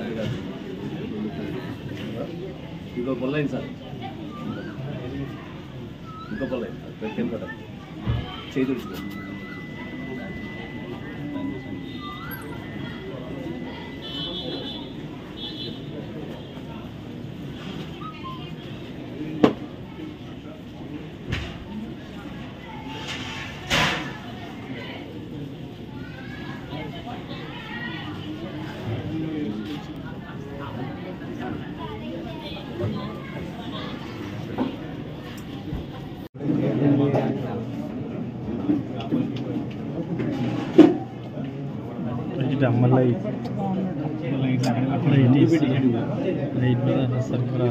అది కాదు ఇంకో పొల్లైంది సార్ ఇంకో పొల్లైంది సార్ పెట్టేం కదా చేయి తుడుచుకో మళ్ళీ లైట్ మీద సరిగ్గా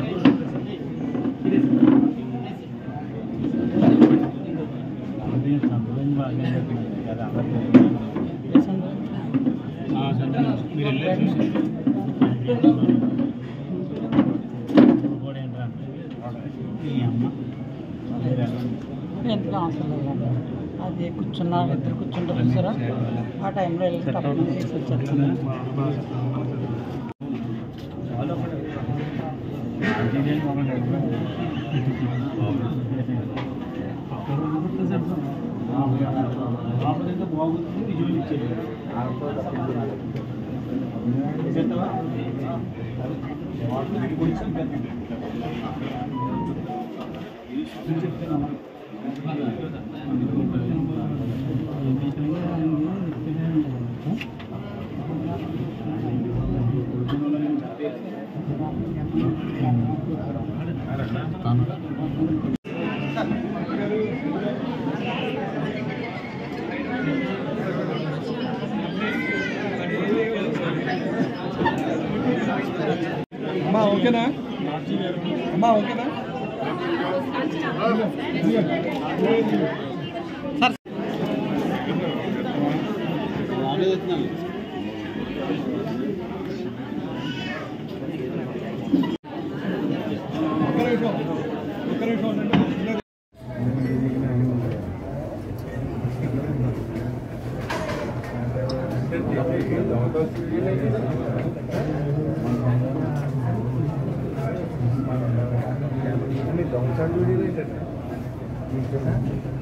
ఎందుకు అవసరం లేదండి అది కూర్చున్నారు ఇద్దరు కూర్చుంటారు చూసారా ఆ టైంలో వెళ్ళి తప్పకుండా తీసుకొచ్చేస్తాను అమ్మా ఓకేనా అమ్మా ఓకేనా దొంగ